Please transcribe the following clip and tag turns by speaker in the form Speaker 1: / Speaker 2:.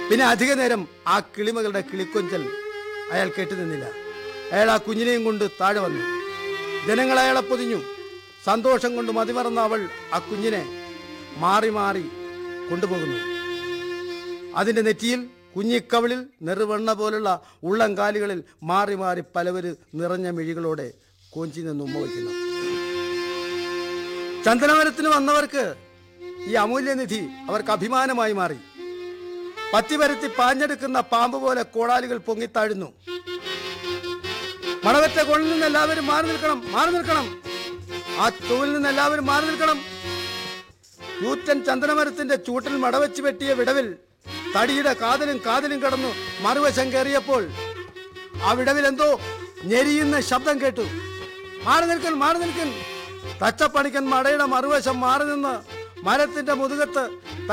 Speaker 1: പിന്നെ അധിക നേരം ആ കിളിമകളുടെ കിളിക്കൊഞ്ചൽ അയാൾ കേട്ടുനിന്നില്ല അയാൾ ആ കുഞ്ഞിനെയും കൊണ്ട് താഴെ വന്നു ജനങ്ങൾ അയാളെ പൊതിഞ്ഞു സന്തോഷം കൊണ്ട് മതിമറന്ന അവൾ ആ കുഞ്ഞിനെ മാറി മാറി കൊണ്ടുപോകുന്നു അതിന്റെ നെറ്റിയിൽ കുഞ്ഞിക്കവിളിൽ നെറുവെണ്ണ പോലുള്ള ഉള്ളംകാലുകളിൽ മാറി മാറി പലവര് നിറഞ്ഞ മിഴികളോടെ കോഞ്ചി നിന്ന് ഉമ്മ വയ്ക്കുന്നു ചന്ദനമരത്തിന് വന്നവർക്ക് ഈ അമൂല്യനിധി അവർക്ക് അഭിമാനമായി മാറി പത്തിവരത്തി പാഞ്ഞെടുക്കുന്ന പാമ്പ് പോലെ കോടാലികൾ പൊങ്ങിത്താഴുന്നു മണവറ്റ കൊള്ളിൽ നിന്ന് എല്ലാവരും മാറി നിൽക്കണം മാറി നിൽക്കണം ആ ചുവലിൽ നിന്ന് എല്ലാവരും മാറി നിൽക്കണം കൂറ്റൻ ചന്ദനമരത്തിന്റെ ചൂട്ടിൽ മടവച്ച് വെട്ടിയ വിടവിൽ തടിയുടെ കാതലും കാതലും കടന്നു മറുവശം കയറിയപ്പോൾ ആ വിടവിൽ എന്തോ ഞെരിയുന്ന ശബ്ദം കേട്ടു മാറി നിൽക്കൻ മാറി നിൽക്കൻ തച്ചപ്പണിക്കൻ മടയുടെ മറുവശം മാറി നിന്ന് മരത്തിന്റെ മുതുകത്ത്